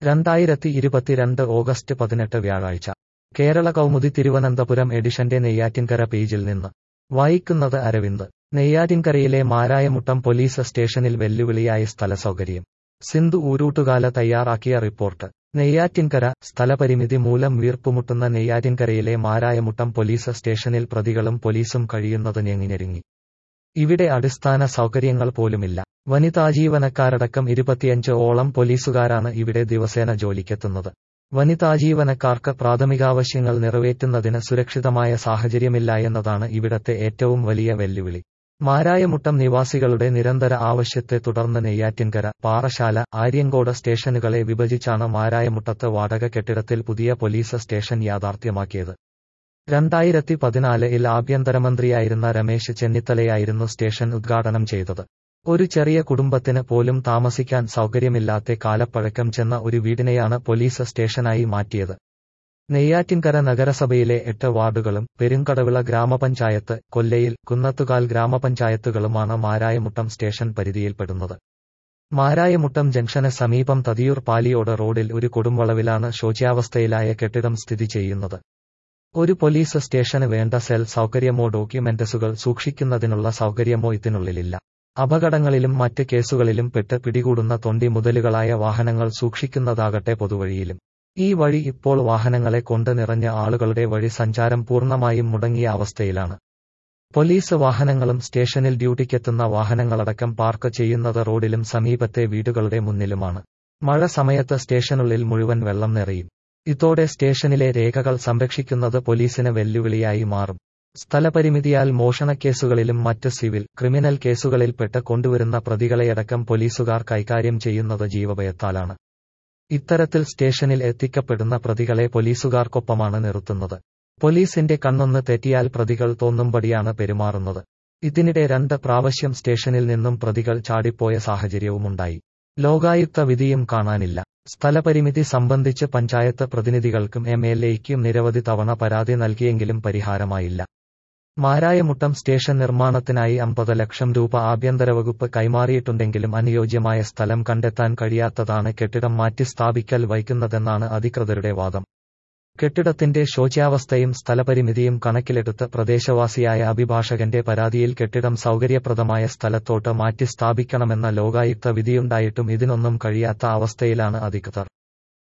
രണ്ടായിരത്തി ഇരുപത്തിരണ്ട് ഓഗസ്റ്റ് പതിനെട്ട് വ്യാഴാഴ്ച കേരള കൗമുദി തിരുവനന്തപുരം എഡിഷന്റെ നെയ്യാറ്റിൻകര പേജിൽ നിന്ന് വായിക്കുന്നത് അരവിന്ദ് നെയ്യാറ്റിൻകരയിലെ മാരായമുട്ടം പോലീസ് സ്റ്റേഷനിൽ വെല്ലുവിളിയായി സ്ഥലസൗകര്യം സിന്ധു ഊരൂട്ടുകാല തയ്യാറാക്കിയ റിപ്പോർട്ട് നെയ്യാറ്റിൻകര സ്ഥലപരിമിതി മൂലം വീർപ്പുമുട്ടുന്ന നെയ്യാറ്റിൻകരയിലെ മാരായമുട്ടം പോലീസ് സ്റ്റേഷനിൽ പ്രതികളും പോലീസും കഴിയുന്നത് ഞെങ്ങിഞ്ഞെരുങ്ങി ഇവിടെ അടിസ്ഥാന സൗകര്യങ്ങൾ പോലുമില്ല വനിതാ ജീവനക്കാരടക്കം ഇരുപത്തിയഞ്ച് ഓളം പോലീസുകാരാണ് ഇവിടെ ദിവസേന ജോലിക്കെത്തുന്നത് വനിതാ ജീവനക്കാർക്ക് പ്രാഥമികാവശ്യങ്ങൾ നിറവേറ്റുന്നതിന് സുരക്ഷിതമായ സാഹചര്യമില്ല എന്നതാണ് ഇവിടത്തെ ഏറ്റവും വലിയ വെല്ലുവിളി മാരായമുട്ടം നിവാസികളുടെ നിരന്തര ആവശ്യത്തെ തുടർന്ന് നെയ്യാറ്റിൻകര പാറശാല ആര്യങ്കോട് സ്റ്റേഷനുകളെ വിഭജിച്ചാണ് മാരായമുട്ടത്ത് വാടക കെട്ടിടത്തിൽ പുതിയ പോലീസ് സ്റ്റേഷൻ യാഥാർത്ഥ്യമാക്കിയത് രണ്ടായിരത്തി പതിനാലിൽ ആഭ്യന്തരമന്ത്രിയായിരുന്ന രമേശ് ചെന്നിത്തലയായിരുന്നു സ്റ്റേഷൻ ഉദ്ഘാടനം ചെയ്തത് ഒരു ചെറിയ കുടുംബത്തിന് പോലും താമസിക്കാൻ സൗകര്യമില്ലാത്ത കാലപ്പഴക്കം ചെന്ന ഒരു വീടിനെയാണ് പോലീസ് സ്റ്റേഷനായി മാറ്റിയത് നെയ്യാറ്റിൻകര നഗരസഭയിലെ എട്ട് വാർഡുകളും പെരുങ്കടവിള ഗ്രാമപഞ്ചായത്ത് കൊല്ലയിൽ കുന്നത്തുകാൽ ഗ്രാമപഞ്ചായത്തുകളുമാണ് മാരായമുട്ടം സ്റ്റേഷൻ പരിധിയിൽപ്പെടുന്നത് മാരായമുട്ടം ജംഗ്ഷന് സമീപം തതിയൂർ പാലിയോട് റോഡിൽ ഒരു കൊടുംവളവിലാണ് ശോച്യാവസ്ഥയിലായ കെട്ടിടം സ്ഥിതി ചെയ്യുന്നത് ഒരു പോലീസ് സ്റ്റേഷന് വേണ്ട സെൽ സൗകര്യമോ ഡോക്യുമെന്റസുകൾ സൂക്ഷിക്കുന്നതിനുള്ള സൗകര്യമോ ഇതിനുള്ളിലില്ല അപകടങ്ങളിലും മറ്റ് കേസുകളിലും പെട്ട് പിടികൂടുന്ന തൊണ്ടി മുതലുകളായ വാഹനങ്ങൾ സൂക്ഷിക്കുന്നതാകട്ടെ പൊതുവഴിയിലും ഈ വഴി ഇപ്പോൾ വാഹനങ്ങളെ കൊണ്ട് നിറഞ്ഞ ആളുകളുടെ വഴി സഞ്ചാരം പൂർണ്ണമായും മുടങ്ങിയ അവസ്ഥയിലാണ് പോലീസ് വാഹനങ്ങളും സ്റ്റേഷനിൽ ഡ്യൂട്ടിക്കെത്തുന്ന വാഹനങ്ങളടക്കം പാർക്ക് ചെയ്യുന്നത് റോഡിലും സമീപത്തെ വീടുകളുടെ മുന്നിലുമാണ് മഴ സമയത്ത് സ്റ്റേഷനുള്ളിൽ മുഴുവൻ വെള്ളം നിറയും ഇതോടെ സ്റ്റേഷനിലെ രേഖകൾ സംരക്ഷിക്കുന്നത് പോലീസിന് വെല്ലുവിളിയായി മാറും സ്ഥലപരിമിതിയാൽ മോഷണക്കേസുകളിലും മറ്റ് സിവിൽ ക്രിമിനൽ കേസുകളിൽപ്പെട്ട് കൊണ്ടുവരുന്ന പ്രതികളെയടക്കം പോലീസുകാർ കൈകാര്യം ചെയ്യുന്നത് ജീവഭയത്താലാണ് ഇത്തരത്തിൽ സ്റ്റേഷനിൽ എത്തിക്കപ്പെടുന്ന പ്രതികളെ പോലീസുകാർക്കൊപ്പമാണ് നിർത്തുന്നത് പോലീസിന്റെ കണ്ണൊന്ന് തെറ്റിയാൽ പ്രതികൾ തോന്നുംപടിയാണ് പെരുമാറുന്നത് ഇതിനിടെ രണ്ട് പ്രാവശ്യം സ്റ്റേഷനിൽ നിന്നും പ്രതികൾ ചാടിപ്പോയ സാഹചര്യവുമുണ്ടായി ലോകായുക്ത വിധിയും കാണാനില്ല സ്ഥലപരിമിതി സംബന്ധിച്ച് പഞ്ചായത്ത് പ്രതിനിധികൾക്കും എം എൽ എയ്ക്കും നിരവധി തവണ പരാതി നൽകിയെങ്കിലും പരിഹാരമായില്ല മാരായമുട്ടം സ്റ്റേഷൻ നിർമ്മാണത്തിനായി അമ്പത് ലക്ഷം രൂപ ആഭ്യന്തര വകുപ്പ് കൈമാറിയിട്ടുണ്ടെങ്കിലും അനുയോജ്യമായ സ്ഥലം കണ്ടെത്താൻ കഴിയാത്തതാണ് കെട്ടിടം മാറ്റി സ്ഥാപിക്കൽ വൈകുന്നതെന്നാണ് അധികൃതരുടെ വാദം കെട്ടിടത്തിന്റെ ശോച്യാവസ്ഥയും സ്ഥലപരിമിതിയും കണക്കിലെടുത്ത് പ്രദേശവാസിയായ അഭിഭാഷകന്റെ പരാതിയിൽ കെട്ടിടം സൗകര്യപ്രദമായ സ്ഥലത്തോട്ട് മാറ്റി സ്ഥാപിക്കണമെന്ന ലോകായുക്ത വിധിയുണ്ടായിട്ടും ഇതിനൊന്നും കഴിയാത്ത അവസ്ഥയിലാണ് അധികൃതർ